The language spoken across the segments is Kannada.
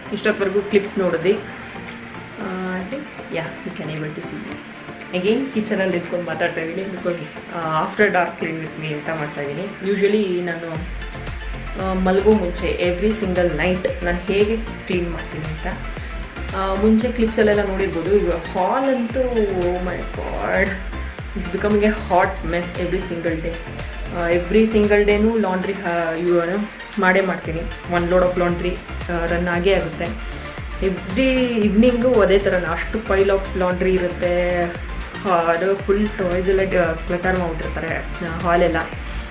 ಇಷ್ಟೊತ್ತವರೆಗೂ ಕ್ಲಿಪ್ಸ್ ನೋಡಿದ್ರಿ I think ya you can able to see again ಕಿಚನಲ್ಲಿ ಇಟ್ಕೊಂಡು ಮಾತಾಡ್ತಾ ಇದ್ದೀನಿ because after dark clean with me ಅಂತ ಮಾಡ್ತಾ ಇದ್ದೀನಿ ಯೂಶ್ವಲಿ ನಾನು ಆ, ಮಲಗೋ ಮುಂಚೆ ಎವ್ರಿ ಸಿಂಗಲ್ ನೈಟ್ ನಾನು ಹೇಗೆ ಕ್ಲೀನ್ ಮಾಡ್ತೀನಿ ಅಂತ ಆ, ಮುಂಚೆ ಕ್ಲಿಪ್ಸಲ್ಲೆಲ್ಲ ನೋಡಿರ್ಬೋದು ಈಗ ಹಾಲ್ ಅಂತೂ my god it's becoming a hot mess every single day every single ಡೇನೂ ಲಾಂಡ್ರಿ ಏನು ಮಾಡೇ ಮಾಡ್ತೀನಿ one load of laundry run ಆಗೇ ಆಗುತ್ತೆ ಎವ್ರಿ ಈವ್ನಿಂಗು ಅದೇ ಥರ ಅಷ್ಟು ಪೈಲ್ ಆಫ್ ಲಾಂಡ್ರಿ ಇರುತ್ತೆ ಅದು ಫುಲ್ ಟಾಯ್ಸ್ ಎಲ್ಲ ಕ್ಲಟರ್ ಮಾಡಿಬಿಟ್ಟಿರ್ತಾರೆ ಹಾಲೆಲ್ಲ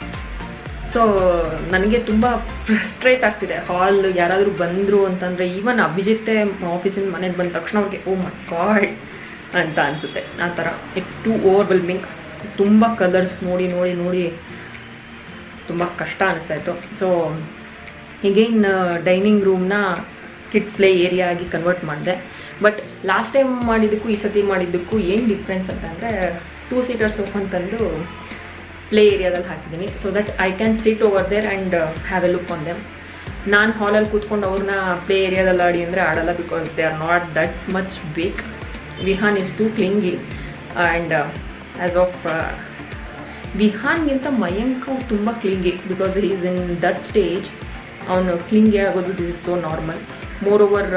ಸೊ ನನಗೆ ತುಂಬ ಫ್ರಸ್ಟ್ರೇಟ್ ಆಗ್ತಿದೆ ಹಾಲ್ ಯಾರಾದರೂ ಬಂದರು ಅಂತಂದರೆ ಈವನ್ ಅಭಿಜಿತ್ತೆ ಆಫೀಸಿಂದ ಮನೆಗೆ ಬಂದ ತಕ್ಷಣ ಅವ್ರಿಗೆ ಓ ಮೈ ಗಾಡ್ ಅಂತ ಅನಿಸುತ್ತೆ ಆ ಥರ ಇಟ್ಸ್ ಟು ಓವರ್ವೆಲ್ಮಿಂಗ್ ತುಂಬ ಕಲರ್ಸ್ ನೋಡಿ ನೋಡಿ ನೋಡಿ ತುಂಬ ಕಷ್ಟ ಅನಿಸ್ತಾಯಿತ್ತು ಸೊ ಈಗೇನ್ ಡೈನಿಂಗ್ ರೂಮ್ನ ಕಿಡ್ಸ್ ಪ್ಲೇ ಏರಿಯಾ ಆಗಿ ಕನ್ವರ್ಟ್ ಮಾಡಿದೆ ಬಟ್ ಲಾಸ್ಟ್ ಟೈಮ್ ಮಾಡಿದ್ದಕ್ಕೂ ಈ ಸತಿ ಮಾಡಿದ್ದಕ್ಕೂ ಏನು ಡಿಫ್ರೆನ್ಸ್ ಅಂತಂದರೆ ಟೂ ಸೀಟರ್ ಸೋಫ್ ಅಂತಂದು ಪ್ಲೇ ಏರಿಯಾದಲ್ಲಿ ಹಾಕಿದ್ದೀನಿ so that I can sit over there and have a look on them ನಾನು ಹಾಲಲ್ಲಿ ಕೂತ್ಕೊಂಡು ಅವ್ರನ್ನ ಪ್ಲೇ ಏರಿಯಾದಲ್ಲಿ ಆಡಿ ಅಂದರೆ ಆಡಲ್ಲ because they are not that much ಬೇಕ್ Vihaan is too clingy and as of ವಿಹಾನ್ಗಿಂತ ಮಯಾಂಕ್ ತುಂಬ clingy because is in that stage ಅವನು ಕ್ಲಿಂಗಿ ಆಗೋದು this is so normal moreover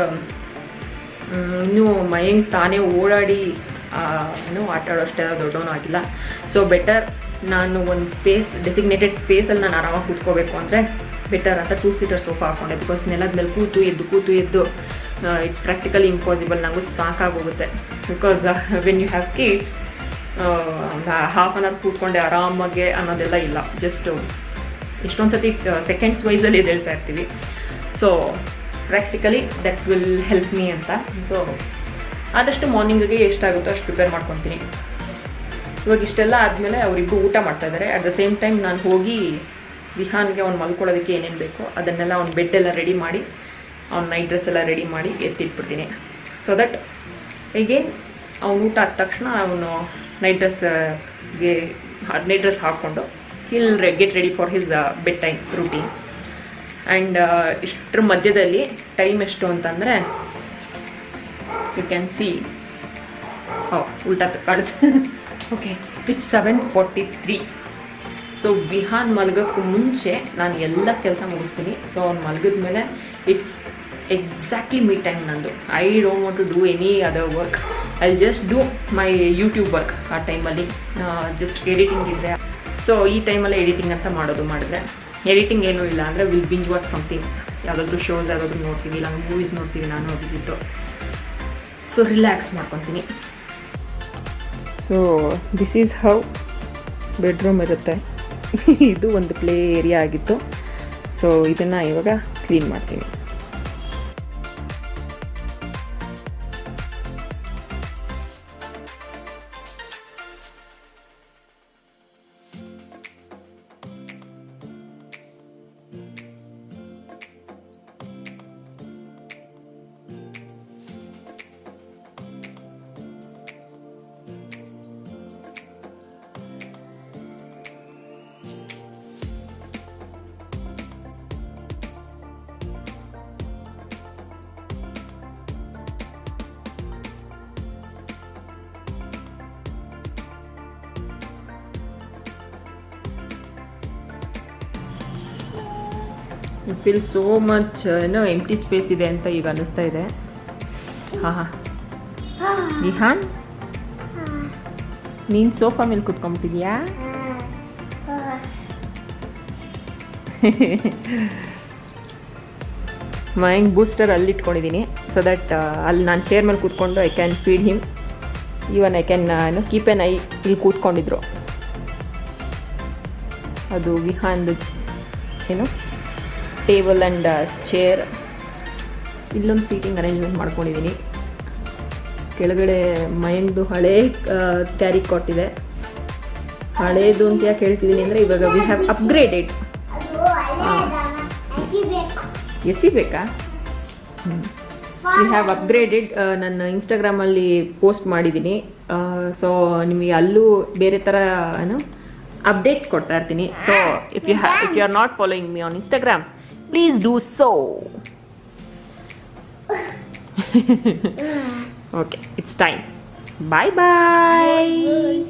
ಇನ್ನೂ ಮಯಾಂಕ್ ತಾನೇ ಓಡಾಡಿ ಆ, ಏನೋ ಆಟ ಆಡೋಷ್ಟೇ ದೊಡ್ಡವನು ಆಗಿಲ್ಲ ಸೊ ಬೆಟರ್ ನಾನು ಒಂದು ಸ್ಪೇಸ್ ಡೆಸಿಗ್ನೇಟೆಡ್ ಸ್ಪೇಸಲ್ಲಿ ನಾನು ಆರಾಮಾಗಿ ಕೂತ್ಕೋಬೇಕು ಅಂದರೆ ಬೆಟರ್ ಅಂತ ಟೂ ಸೀಟರ್ ಸೋಫಾ ಹಾಕೊಂಡೆ ಬಿಕಾಸ್ ನೆಲದ ಮೇಲೆ ಕೂತು ಎದ್ದು ಕೂತು ಎದ್ದು ಇಟ್ಸ್ ಪ್ರಾಕ್ಟಿಕಲಿ ಇಂಪಾಸಿಬಲ್ ನನಗೂ ಸಾಕಾಗೋಗುತ್ತೆ because when you have kids half an hour ಕೂತ್ಕೊಂಡೆ ಆರಾಮಾಗೆ ಅನ್ನೋದೆಲ್ಲ ಇಲ್ಲ ಜಸ್ಟ್ ಇಷ್ಟೊಂದು ಸತಿ ಸೆಕೆಂಡ್ಸ್ ವೈಸಲ್ಲಿ ಎದ್ದೇಳ್ತಾ ಇರ್ತೀವಿ so practically that will help me ಅಂತ ಸೊ ಆದಷ್ಟು ಮಾರ್ನಿಂಗಿಗೆ ಎಷ್ಟಾಗುತ್ತೋ ಅಷ್ಟು ಪ್ರಿಪೇರ್ ಮಾಡ್ಕೊತೀನಿ ಇವಾಗ ಇಷ್ಟೆಲ್ಲ ಆದಮೇಲೆ ಅವರಿಬ್ಬರು ಊಟ ಮಾಡ್ತಾ ಇದ್ದಾರೆ ಅಟ್ ದ ಸೇಮ್ ಟೈಮ್ ನಾನು ಹೋಗಿ ವಿಹಾನ್ಗೆ ಅವ್ನು ಮಲ್ಕೊಳ್ಳೋದಕ್ಕೆ ಏನೇನು ಬೇಕೋ ಅದನ್ನೆಲ್ಲ ಅವ್ನ ಬೆಡ್ ಎಲ್ಲ ರೆಡಿ ಮಾಡಿ ಅವ್ನ ನೈಟ್ ಡ್ರೆಸ್ ಎಲ್ಲ ರೆಡಿ ಮಾಡಿ ಎತ್ತಿಟ್ಬಿಡ್ತೀನಿ ಸೊ ದಟ್ ಈಗೇನು ಅವ್ನು ಊಟ ಆದ ತಕ್ಷಣ ಅವನು ನೈಟ್ ಡ್ರೆಸ್ಗೆ ನೈಟ್ ಡ್ರೆಸ್ ಹಾಕ್ಕೊಂಡು he'll get ready for his bed time routine and ಇಷ್ಟರ ಮಧ್ಯದಲ್ಲಿ ಟೈಮ್ ಎಷ್ಟು ಅಂತಂದರೆ ಯು ಕ್ಯಾನ್ ಸಿ ಓ ಉಲ್ಟಾ ಕಾಡುತ್ತೆ okay it's seven forty three so Vihaan ಮಲಗೋಕ್ಕೂ ಮುಂಚೆ ನಾನು ಎಲ್ಲ ಕೆಲಸ ಮುಗಿಸ್ತೀನಿ ಸೊ ಅವ್ನು ಮಲಗಿದ ಮೇಲೆ ಇಟ್ಸ್ ಎಕ್ಸಾಕ್ಟ್ಲಿ ಮೀ ಟೈಮ್ ನಂದು I don't want to do any other work I just do my YouTube work ಆ ಟೈಮಲ್ಲಿ ಜಸ್ಟ್ ಎಡಿಟಿಂಗ್ ಇದ್ದರೆ ಸೊ ಈ ಟೈಮಲ್ಲಿ ಎಡಿಟಿಂಗ್ ಅಂತ ಮಾಡೋದು ಮಾಡಿದ್ರೆ ಎಡಿಟಿಂಗ್ ಏನೂ ಇಲ್ಲ ಅಂದರೆ ವಿಲ್ ಬಿಂಜ್ ವಾಚ್ ಸಮಥಿಂಗ್ ಯಾವುದಾದ್ರೂ ಶೋಸ್ ಯಾವುದಾದ್ರೂ ನೋಡ್ತೀವಿ ಇಲ್ಲ ಮೂವೀಸ್ ನೋಡ್ತೀವಿ ನಾನು ಅಭಿಜಿತ್ತು ಸೊ ರಿಲ್ಯಾಕ್ಸ್ ಮಾಡ್ಕೊತೀನಿ so this is how bedroom ಇರುತ್ತೆ ಇದು ಒಂದು ಪ್ಲೇ ಏರಿಯಾ ಆಗಿತ್ತು ಸೊ ಇದನ್ನು ಇವಾಗ ಕ್ಲೀನ್ ಮಾಡ್ತೀವಿ ಯು ಫೀಲ್ ಸೋ ಮಚ್ ಏನೋ ಎಂಟಿ ಸ್ಪೇಸ್ ಇದೆ ಅಂತ ಈಗ ಅನ್ನಿಸ್ತಾ ಇದೆ ಹಾಂ ಹಾಂ ವಿಹಾನ್ ನೀನು ಸೋಫಾ ಮೇಲೆ ಕುತ್ಕೊಂಬಿಟ್ಟಿದ್ಯಾ ಮೈಂಡ್ ಬೂಸ್ಟರ್ ಅಲ್ಲಿ ಇಟ್ಕೊಂಡಿದ್ದೀನಿ ಸೊ ದಟ್ ಅಲ್ಲಿ ನಾನು ಚೇರ್ ಮೇಲೆ ಕೂತ್ಕೊಂಡು I can feed him even I can ಏನು ಕೀಪ್ ಎನ್ ಐ ಇಲ್ಲಿ ಕೂತ್ಕೊಂಡಿದ್ರು ಅದು ವಿಹಾನ್ದು ಏನು ಟೇಬಲ್ ಆ್ಯಂಡ್ ಚೇರ್ ಇಲ್ಲೊಂದು ಸೀಟಿಂಗ್ ಅರೇಂಜ್ಮೆಂಟ್ ಮಾಡ್ಕೊಂಡಿದ್ದೀನಿ ಕೆಳಗಡೆ ಮೈಂಡ್ದು ಹಳೇ ಕ್ಯಾರಿ ಕೊಟ್ಟಿದೆ ಹಳೇದು ಅಂತ ಯಾಕೆ ಹೇಳ್ತಿದ್ದೀನಿ ಅಂದರೆ ಇವಾಗ ವಿ ಹ್ಯಾವ್ ಅಪ್ಗ್ರೇಡೆಡ್ ಎಸಿ ಬೇಕಾ ವಿ ಹ್ಯಾವ್ ಅಪ್ಗ್ರೇಡೆಡ್ ನನ್ನ ಇನ್ಸ್ಟಾಗ್ರಾಮಲ್ಲಿ ಪೋಸ್ಟ್ ಮಾಡಿದ್ದೀನಿ ಸೊ ನಿಮಗೆ ಅಲ್ಲೂ ಬೇರೆ ಥರ ಏನು ಅಪ್ಡೇಟ್ಸ್ ಕೊಡ್ತಾ ಇರ್ತೀನಿ so if you ha if you are not following me on Instagram please do so okay it's time bye bye